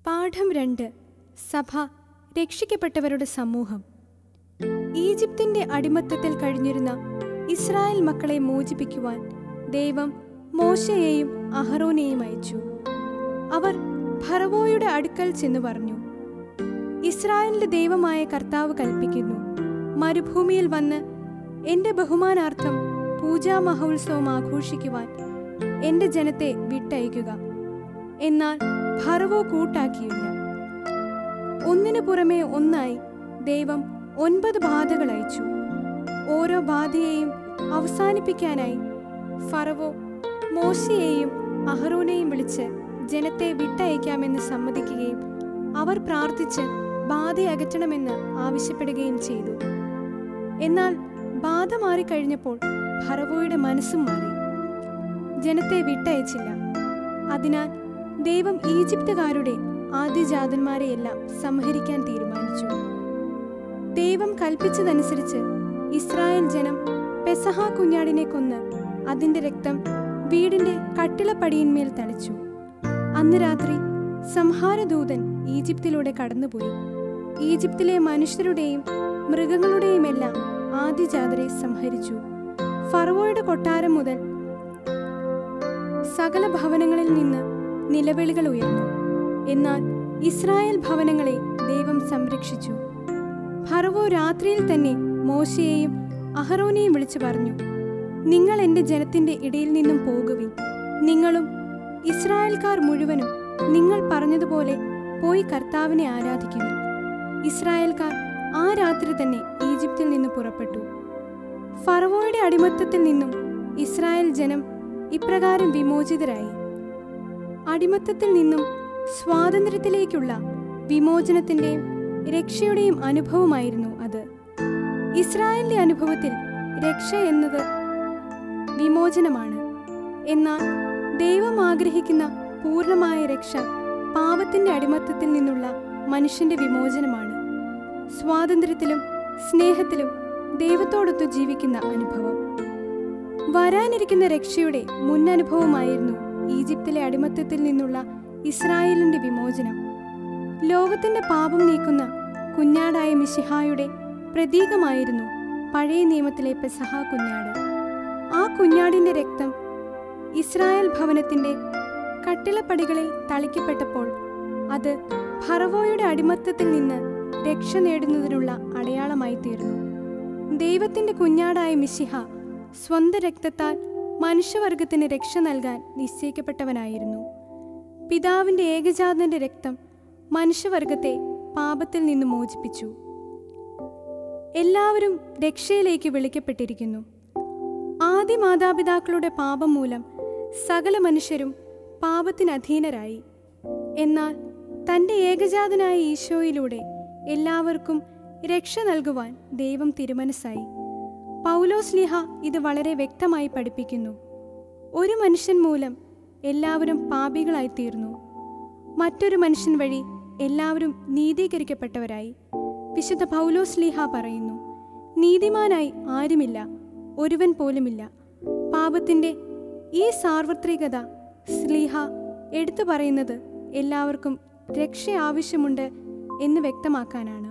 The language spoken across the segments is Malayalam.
പാഠം രണ്ട് സഭ രക്ഷിക്കപ്പെട്ടവരുടെ സമൂഹം ഈജിപ്തിന്റെ അടിമത്തത്തിൽ കഴിഞ്ഞിരുന്ന ഇസ്രായേൽ മക്കളെ മോചിപ്പിക്കുവാൻ ദൈവം മോശയെയും അഹറോനെയും അയച്ചു അവർ ഫറവോയുടെ അടുക്കൽ ചെന്നു പറഞ്ഞു ഇസ്രായേലിന്റെ ദൈവമായ കർത്താവ് കൽപ്പിക്കുന്നു മരുഭൂമിയിൽ വന്ന് എന്റെ ബഹുമാനാർത്ഥം പൂജാ മഹോത്സവം ആഘോഷിക്കുവാൻ എന്റെ ജനത്തെ വിട്ടയക്കുക എന്നാൽ ഫറവോ കൂട്ടാക്കിയില്ല ഒന്നിനു പുറമെ ഒന്നായി ദൈവം ഒൻപത് ബാധകൾ അയച്ചു ഓരോ ബാധയെയും അവസാനിപ്പിക്കാനായി ഫറവോ മോശയെയും അഹറോനെയും വിളിച്ച് ജനത്തെ വിട്ടയക്കാമെന്ന് സമ്മതിക്കുകയും അവർ പ്രാർത്ഥിച്ച് ബാധ അകറ്റണമെന്ന് ആവശ്യപ്പെടുകയും ചെയ്തു എന്നാൽ ബാധ മാറിക്കഴിഞ്ഞപ്പോൾ ഫറവോയുടെ മനസ്സും മാറി ജനത്തെ വിട്ടയച്ചില്ല അതിനാൽ ദൈവം ഈജിപ്തുകാരുടെ ആദ്യജാതന്മാരെയെല്ലാം സംഹരിക്കാൻ തീരുമാനിച്ചു ദൈവം കൽപ്പിച്ചതനുസരിച്ച് ഇസ്രായേൽ ജനം പെസഹ കുഞ്ഞാടിനെ കൊന്ന് അതിന്റെ രക്തം വീടിന്റെ കട്ടിളപ്പടിയിന്മേൽ തളിച്ചു അന്ന് രാത്രി സംഹാരദൂതൻ ഈജിപ്തിലൂടെ കടന്നുപോയി ഈജിപ്തിലെ മനുഷ്യരുടെയും മൃഗങ്ങളുടെയുമെല്ലാം ആദ്യജാതരെ സംഹരിച്ചു ഫറവോയുടെ കൊട്ടാരം മുതൽ സകല ഭവനങ്ങളിൽ നിന്ന് നിലവിളികൾ ഉയർന്നു എന്നാൽ ഇസ്രായേൽ ഭവനങ്ങളെ ദൈവം സംരക്ഷിച്ചു ഫറവോ രാത്രിയിൽ തന്നെ മോശയെയും അഹറോനെയും വിളിച്ചു പറഞ്ഞു നിങ്ങൾ എൻ്റെ ജനത്തിന്റെ ഇടയിൽ നിന്നും പോകുവിൻ നിങ്ങളും ഇസ്രായേൽക്കാർ മുഴുവനും നിങ്ങൾ പറഞ്ഞതുപോലെ പോയി കർത്താവിനെ ആരാധിക്കുവിൻ ഇസ്രായേൽക്കാർ ആ രാത്രി തന്നെ ഈജിപ്തിൽ നിന്ന് പുറപ്പെട്ടു ഫറവോയുടെ അടിമത്തത്തിൽ നിന്നും ഇസ്രായേൽ ജനം ഇപ്രകാരം വിമോചിതരായി അടിമത്തത്തിൽ നിന്നും സ്വാതന്ത്ര്യത്തിലേക്കുള്ള വിമോചനത്തിന്റെയും രക്ഷയുടെയും അനുഭവമായിരുന്നു അത് ഇസ്രായേലിന്റെ അനുഭവത്തിൽ രക്ഷ എന്നത് വിമോചനമാണ് എന്നാൽ ദൈവം ആഗ്രഹിക്കുന്ന പൂർണ്ണമായ രക്ഷ പാപത്തിന്റെ അടിമത്തത്തിൽ നിന്നുള്ള മനുഷ്യന്റെ വിമോചനമാണ് സ്വാതന്ത്ര്യത്തിലും സ്നേഹത്തിലും ദൈവത്തോടൊത്തു ജീവിക്കുന്ന അനുഭവം വരാനിരിക്കുന്ന രക്ഷയുടെ മുന്നനുഭവമായിരുന്നു ഈജിപ്തിലെ അടിമത്തത്തിൽ നിന്നുള്ള ഇസ്രായേലിന്റെ വിമോചനം ലോകത്തിന്റെ പാപം നീക്കുന്ന കുഞ്ഞാടായ മിശിഹായുടെ പ്രതീകമായിരുന്നു പഴയ നിയമത്തിലെ പെസഹ കുഞ്ഞാട് ആ കുഞ്ഞാടിന്റെ രക്തം ഇസ്രായേൽ ഭവനത്തിന്റെ കട്ടിളപ്പടികളിൽ തളിക്കപ്പെട്ടപ്പോൾ അത് ഫറവോയുടെ അടിമത്തത്തിൽ നിന്ന് രക്ഷ നേടുന്നതിനുള്ള അടയാളമായി തീർന്നു ദൈവത്തിന്റെ കുഞ്ഞാടായ മിശിഹ സ്വന്തം രക്തത്താൽ മനുഷ്യവർഗത്തിന് രക്ഷ നൽകാൻ നിശ്ചയിക്കപ്പെട്ടവനായിരുന്നു പിതാവിന്റെ ഏകജാതന്റെ രക്തം മനുഷ്യവർഗത്തെ പാപത്തിൽ നിന്ന് മോചിപ്പിച്ചു എല്ലാവരും രക്ഷയിലേക്ക് വിളിക്കപ്പെട്ടിരിക്കുന്നു ആദ്യ മാതാപിതാക്കളുടെ പാപം മൂലം സകല മനുഷ്യരും പാപത്തിന് അധീനരായി എന്നാൽ തൻ്റെ ഏകജാതനായ ഈശോയിലൂടെ എല്ലാവർക്കും രക്ഷ നൽകുവാൻ ദൈവം തിരുമനസ്സായി പൗലോസ്ലിഹ ഇത് വളരെ വ്യക്തമായി പഠിപ്പിക്കുന്നു ഒരു മനുഷ്യൻ മൂലം എല്ലാവരും പാപികളായി തീർന്നു മറ്റൊരു മനുഷ്യൻ വഴി എല്ലാവരും നീതീകരിക്കപ്പെട്ടവരായി വിശുദ്ധ പൗലോസ്ലിഹ പറയുന്നു നീതിമാനായി ആരുമില്ല ഒരുവൻ പോലുമില്ല പാപത്തിന്റെ ഈ സാർവത്രികത സ്ലീഹ എടുത്തു പറയുന്നത് എല്ലാവർക്കും രക്ഷ ആവശ്യമുണ്ട് എന്ന് വ്യക്തമാക്കാനാണ്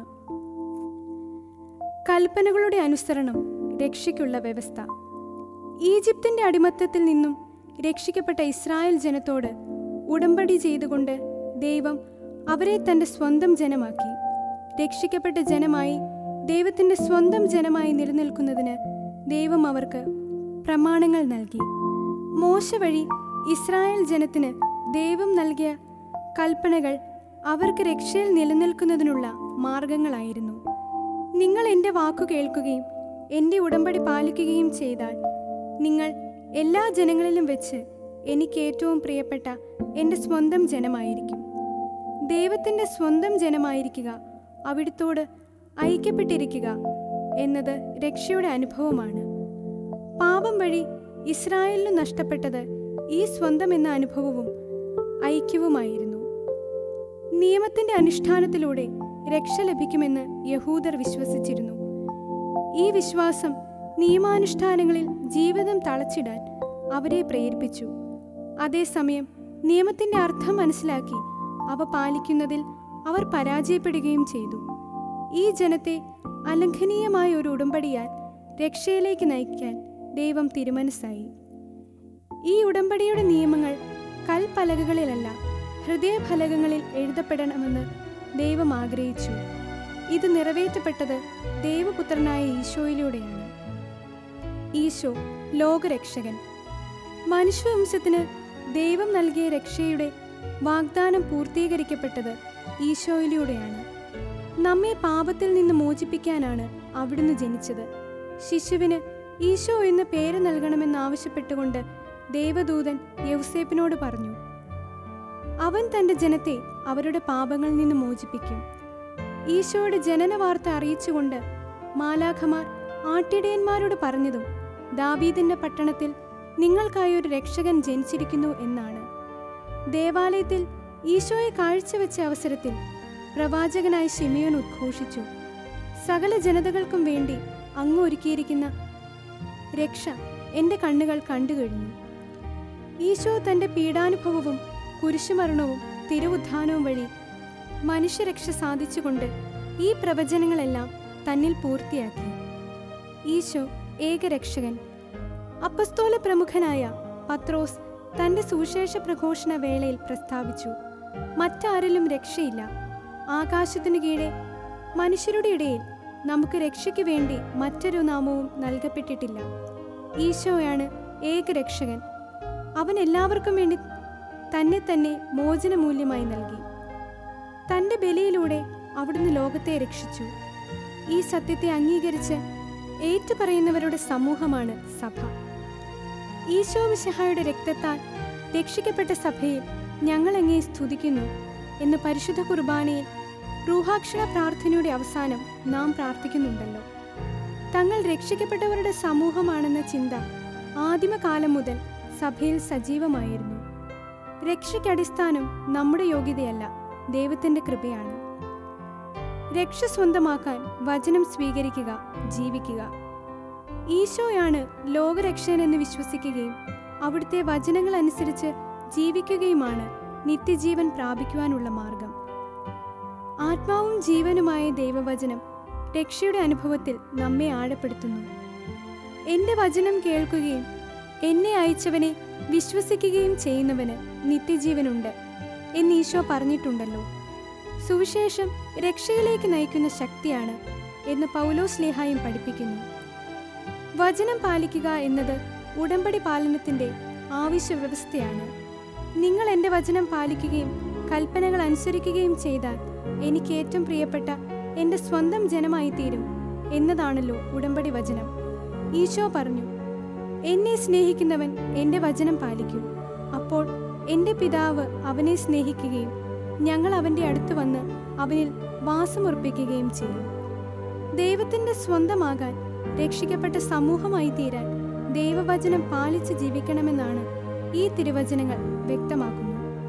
കൽപ്പനകളുടെ അനുസരണം രക്ഷയ്ക്കുള്ള വ്യവസ്ഥ ഈജിപ്തിന്റെ അടിമത്തത്തിൽ നിന്നും രക്ഷിക്കപ്പെട്ട ഇസ്രായേൽ ജനത്തോട് ഉടമ്പടി ചെയ്തുകൊണ്ട് ദൈവം അവരെ തന്റെ സ്വന്തം ജനമാക്കി രക്ഷിക്കപ്പെട്ട ജനമായി ദൈവത്തിന്റെ സ്വന്തം ജനമായി നിലനിൽക്കുന്നതിന് ദൈവം അവർക്ക് പ്രമാണങ്ങൾ നൽകി മോശ വഴി ഇസ്രായേൽ ജനത്തിന് ദൈവം നൽകിയ കൽപ്പനകൾ അവർക്ക് രക്ഷയിൽ നിലനിൽക്കുന്നതിനുള്ള മാർഗങ്ങളായിരുന്നു നിങ്ങൾ എൻ്റെ വാക്കു കേൾക്കുകയും എൻ്റെ ഉടമ്പടി പാലിക്കുകയും ചെയ്താൽ നിങ്ങൾ എല്ലാ ജനങ്ങളിലും വെച്ച് എനിക്ക് ഏറ്റവും പ്രിയപ്പെട്ട എൻ്റെ സ്വന്തം ജനമായിരിക്കും ദൈവത്തിൻ്റെ സ്വന്തം ജനമായിരിക്കുക അവിടുത്തോട് ഐക്യപ്പെട്ടിരിക്കുക എന്നത് രക്ഷയുടെ അനുഭവമാണ് പാപം വഴി ഇസ്രായേലിന് നഷ്ടപ്പെട്ടത് ഈ സ്വന്തം എന്ന അനുഭവവും ഐക്യവുമായിരുന്നു നിയമത്തിന്റെ അനുഷ്ഠാനത്തിലൂടെ രക്ഷ ലഭിക്കുമെന്ന് യഹൂദർ വിശ്വസിച്ചിരുന്നു ഈ വിശ്വാസം നിയമാനുഷ്ഠാനങ്ങളിൽ ജീവിതം തളച്ചിടാൻ അവരെ പ്രേരിപ്പിച്ചു അതേസമയം നിയമത്തിന്റെ അർത്ഥം മനസ്സിലാക്കി അവ പാലിക്കുന്നതിൽ അവർ പരാജയപ്പെടുകയും ചെയ്തു ഈ ജനത്തെ അലംഘനീയമായ ഒരു ഉടമ്പടിയാൽ രക്ഷയിലേക്ക് നയിക്കാൻ ദൈവം തിരുമനസ്സായി ഈ ഉടമ്പടിയുടെ നിയമങ്ങൾ കൽപ്പലകകളിലല്ല ഹൃദയഫലകങ്ങളിൽ എഴുതപ്പെടണമെന്ന് ദൈവം ആഗ്രഹിച്ചു ഇത് നിറവേറ്റപ്പെട്ടത് ദൈവപുത്രനായ ഈശോയിലൂടെയാണ് ഈശോ ലോകരക്ഷകൻ മനുഷ്യവംശത്തിന് ദൈവം നൽകിയ രക്ഷയുടെ വാഗ്ദാനം പൂർത്തീകരിക്കപ്പെട്ടത് ഈശോയിലൂടെയാണ് നമ്മെ പാപത്തിൽ നിന്ന് മോചിപ്പിക്കാനാണ് അവിടുന്ന് ജനിച്ചത് ശിശുവിന് ഈശോ എന്ന് പേര് നൽകണമെന്നാവശ്യപ്പെട്ടുകൊണ്ട് ദേവദൂതൻ യൗസേപ്പിനോട് പറഞ്ഞു അവൻ തന്റെ ജനത്തെ അവരുടെ പാപങ്ങളിൽ നിന്ന് മോചിപ്പിക്കും ഈശോയുടെ ജനന വാർത്ത അറിയിച്ചുകൊണ്ട് മാലാഖമാർ ആട്ടിടയന്മാരോട് പറഞ്ഞതും ദാവീദിന്റെ പട്ടണത്തിൽ നിങ്ങൾക്കായി ഒരു രക്ഷകൻ ജനിച്ചിരിക്കുന്നു എന്നാണ് ദേവാലയത്തിൽ ഈശോയെ കാഴ്ചവെച്ച അവസരത്തിൽ പ്രവാചകനായ ഷിമിയോൻ ഉദ്ഘോഷിച്ചു സകല ജനതകൾക്കും വേണ്ടി അങ്ങ് ഒരുക്കിയിരിക്കുന്ന രക്ഷ എൻ്റെ കണ്ണുകൾ കണ്ടു കഴിഞ്ഞു ഈശോ തൻ്റെ പീഡാനുഭവവും കുരിശുമരണവും തിരുവുദ്ധാനവും വഴി മനുഷ്യരക്ഷ സാധിച്ചുകൊണ്ട് ഈ പ്രവചനങ്ങളെല്ലാം തന്നിൽ പൂർത്തിയാക്കി ഈശോ ഏകരക്ഷകൻ അപ്പസ്തോല പ്രമുഖനായ പത്രോസ് തന്റെ സുവിശേഷ പ്രഘോഷണ വേളയിൽ പ്രസ്താവിച്ചു മറ്റാരിലും രക്ഷയില്ല ആകാശത്തിനു കീഴെ മനുഷ്യരുടെ ഇടയിൽ നമുക്ക് രക്ഷയ്ക്ക് വേണ്ടി മറ്റൊരു നാമവും നൽകപ്പെട്ടിട്ടില്ല ഈശോയാണ് ഏകരക്ഷകൻ അവൻ എല്ലാവർക്കും വേണ്ടി തന്നെ തന്നെ മോചനമൂല്യമായി നൽകി തന്റെ ബലിയിലൂടെ അവിടുന്ന് ലോകത്തെ രക്ഷിച്ചു ഈ സത്യത്തെ അംഗീകരിച്ച് ഏറ്റുപറയുന്നവരുടെ സമൂഹമാണ് സഭ ഈശോ മിശിഹായുടെ രക്തത്താൽ രക്ഷിക്കപ്പെട്ട സഭയിൽ ഞങ്ങൾ അങ്ങേ സ്തുതിക്കുന്നു എന്ന് പരിശുദ്ധ കുർബാനയിൽ റൂഹാക്ഷണ പ്രാർത്ഥനയുടെ അവസാനം നാം പ്രാർത്ഥിക്കുന്നുണ്ടല്ലോ തങ്ങൾ രക്ഷിക്കപ്പെട്ടവരുടെ സമൂഹമാണെന്ന ചിന്ത ആദിമകാലം മുതൽ സഭയിൽ സജീവമായിരുന്നു രക്ഷയ്ക്ക് അടിസ്ഥാനം നമ്മുടെ യോഗ്യതയല്ല ദൈവത്തിന്റെ കൃപയാണ് രക്ഷ സ്വന്തമാക്കാൻ വചനം സ്വീകരിക്കുക ജീവിക്കുക ഈശോയാണ് ലോകരക്ഷകൻ എന്ന് വിശ്വസിക്കുകയും അവിടുത്തെ വചനങ്ങൾ അനുസരിച്ച് ജീവിക്കുകയുമാണ് നിത്യജീവൻ പ്രാപിക്കുവാനുള്ള മാർഗം ആത്മാവും ജീവനുമായ ദൈവവചനം രക്ഷയുടെ അനുഭവത്തിൽ നമ്മെ ആഴപ്പെടുത്തുന്നു എന്റെ വചനം കേൾക്കുകയും എന്നെ അയച്ചവനെ വിശ്വസിക്കുകയും ചെയ്യുന്നവന് നിത്യജീവനുണ്ട് എന്ന് ഈശോ പറഞ്ഞിട്ടുണ്ടല്ലോ സുവിശേഷം രക്ഷയിലേക്ക് നയിക്കുന്ന ശക്തിയാണ് എന്ന് പൗലോസ് ലേഹായും പഠിപ്പിക്കുന്നു വചനം പാലിക്കുക എന്നത് ഉടമ്പടി പാലനത്തിന്റെ ആവശ്യ വ്യവസ്ഥയാണ് നിങ്ങൾ എൻ്റെ വചനം പാലിക്കുകയും കൽപ്പനകൾ അനുസരിക്കുകയും ചെയ്താൽ എനിക്ക് ഏറ്റവും പ്രിയപ്പെട്ട എൻ്റെ സ്വന്തം ജനമായി തീരും എന്നതാണല്ലോ ഉടമ്പടി വചനം ഈശോ പറഞ്ഞു എന്നെ സ്നേഹിക്കുന്നവൻ എൻ്റെ വചനം പാലിക്കും അപ്പോൾ എൻ്റെ പിതാവ് അവനെ സ്നേഹിക്കുകയും ഞങ്ങൾ അവൻ്റെ അടുത്ത് വന്ന് അവനിൽ വാസമുറപ്പിക്കുകയും ചെയ്യും ദൈവത്തിൻ്റെ സ്വന്തമാകാൻ രക്ഷിക്കപ്പെട്ട സമൂഹമായി തീരാൻ ദൈവവചനം പാലിച്ച് ജീവിക്കണമെന്നാണ് ഈ തിരുവചനങ്ങൾ വ്യക്തമാക്കുന്നു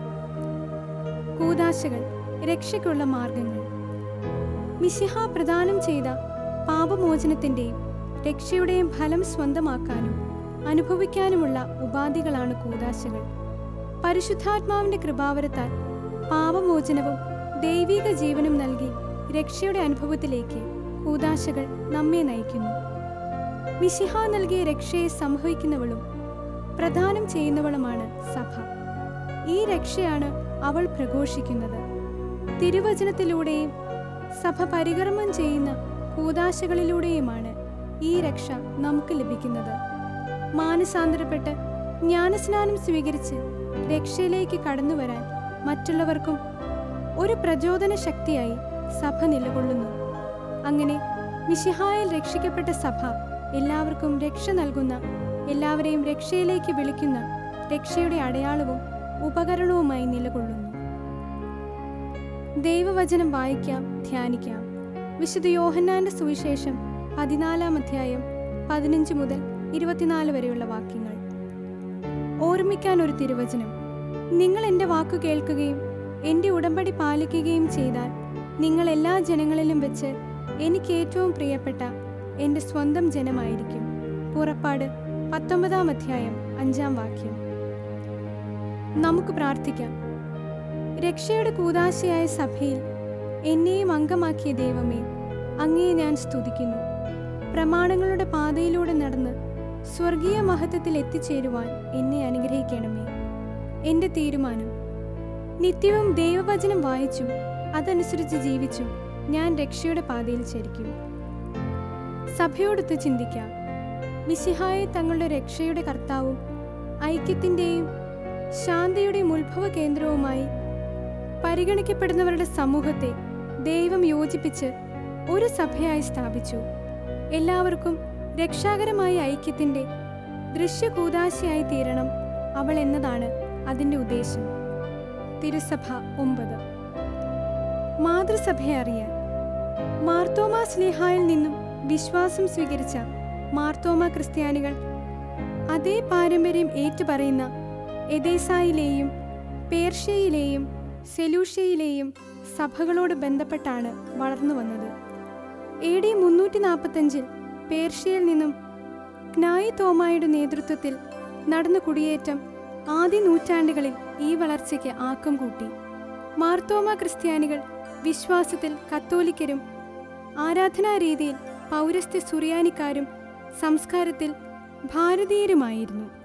കൂതാശകൾ രക്ഷയ്ക്കുള്ള മാർഗങ്ങൾ മിശിഹ പ്രദാനം ചെയ്ത പാപമോചനത്തിൻ്റെയും രക്ഷയുടെയും ഫലം സ്വന്തമാക്കാനും അനുഭവിക്കാനുമുള്ള ഉപാധികളാണ് കൂതാശകൾ പരിശുദ്ധാത്മാവിന്റെ കൃപാവരത്താൽ പാപമോചനവും ദൈവിക ജീവനും നൽകി രക്ഷയുടെ അനുഭവത്തിലേക്ക് കൂതാശകൾ നമ്മെ നയിക്കുന്നു മിശിഹ നൽകിയ രക്ഷയെ സംഭവിക്കുന്നവളും പ്രദാനം ചെയ്യുന്നവളുമാണ് സഭ ഈ രക്ഷയാണ് അവൾ പ്രഘോഷിക്കുന്നത് തിരുവചനത്തിലൂടെയും സഭ പരികർമ്മം ചെയ്യുന്ന കൂതാശകളിലൂടെയുമാണ് ഈ രക്ഷ നമുക്ക് ലഭിക്കുന്നത് മാനസാന്തരപ്പെട്ട് ജ്ഞാനസ്നാനം സ്വീകരിച്ച് രക്ഷയിലേക്ക് കടന്നു വരാൻ മറ്റുള്ളവർക്കും ഒരു പ്രചോദന ശക്തിയായി സഭ നിലകൊള്ളുന്നു അങ്ങനെ മിശിഹായിൽ രക്ഷിക്കപ്പെട്ട സഭ എല്ലാവർക്കും രക്ഷ നൽകുന്ന എല്ലാവരെയും രക്ഷയിലേക്ക് വിളിക്കുന്ന രക്ഷയുടെ അടയാളവും ഉപകരണവുമായി നിലകൊള്ളുന്നു ദൈവവചനം വായിക്കാം ധ്യാനിക്കാം വിശുദ്ധ യോഹന്നാന്റെ സുവിശേഷം പതിനാലാം അധ്യായം പതിനഞ്ച് മുതൽ ഇരുപത്തിനാല് വരെയുള്ള വാക്യങ്ങൾ ഓർമ്മിക്കാൻ ഒരു തിരുവചനം നിങ്ങൾ എൻ്റെ വാക്കു കേൾക്കുകയും എൻ്റെ ഉടമ്പടി പാലിക്കുകയും ചെയ്താൽ നിങ്ങൾ എല്ലാ ജനങ്ങളിലും വെച്ച് എനിക്ക് ഏറ്റവും പ്രിയപ്പെട്ട എൻ്റെ സ്വന്തം ജനമായിരിക്കും പുറപ്പാട് പത്തൊമ്പതാം അധ്യായം അഞ്ചാം വാക്യം നമുക്ക് പ്രാർത്ഥിക്കാം രക്ഷയുടെ കൂതാശയായ സഭയിൽ എന്നെയും അംഗമാക്കിയ ദൈവമേ അങ്ങയെ ഞാൻ സ്തുതിക്കുന്നു പ്രമാണങ്ങളുടെ പാതയിലൂടെ നടന്ന് സ്വർഗീയ മഹത്വത്തിൽ എത്തിച്ചേരുവാൻ എന്നെ അനുഗ്രഹിക്കണമേ എൻ്റെ തീരുമാനം നിത്യവും ദൈവവചനം വായിച്ചും അതനുസരിച്ച് ജീവിച്ചും ഞാൻ രക്ഷയുടെ പാതയിൽ ചരിക്കും സഭയോടൊത്ത് ചിന്തിക്കാം മിശിഹായെ തങ്ങളുടെ രക്ഷയുടെ കർത്താവും ഐക്യത്തിൻ്റെയും ശാന്തിയുടെയും ഉത്ഭവ കേന്ദ്രവുമായി പരിഗണിക്കപ്പെടുന്നവരുടെ സമൂഹത്തെ ദൈവം യോജിപ്പിച്ച് ഒരു സഭയായി സ്ഥാപിച്ചു എല്ലാവർക്കും രക്ഷാകരമായ ഐക്യത്തിൻ്റെ ദൃശ്യകൂതാശയായി തീരണം അവൾ എന്നതാണ് അതിൻ്റെ ഉദ്ദേശം തിരുസഭ ഒമ്പത് മാതൃസഭയെ അറിയാൻ മാർത്തോമാ സ്ലിഹായിൽ നിന്നും വിശ്വാസം സ്വീകരിച്ച മാർത്തോമ ക്രിസ്ത്യാനികൾ അതേ പാരമ്പര്യം ഏറ്റുപറയുന്ന എദേസായിലെയും പേർഷ്യയിലെയും സെലൂഷ്യയിലെയും സഭകളോട് ബന്ധപ്പെട്ടാണ് വളർന്നു വന്നത് എ ഡി മുന്നൂറ്റി നാൽപ്പത്തഞ്ചിൽ പേർഷ്യയിൽ നിന്നും ക്നായി തോമായുടെ നേതൃത്വത്തിൽ നടന്ന കുടിയേറ്റം ആദ്യ നൂറ്റാണ്ടുകളിൽ ഈ വളർച്ചയ്ക്ക് ആക്കം കൂട്ടി മാർത്തോമ ക്രിസ്ത്യാനികൾ വിശ്വാസത്തിൽ കത്തോലിക്കരും ആരാധനാരീതിയിൽ പൗരസ്ത്യ സുറിയാനിക്കാരും സംസ്കാരത്തിൽ ഭാരതീയരുമായിരുന്നു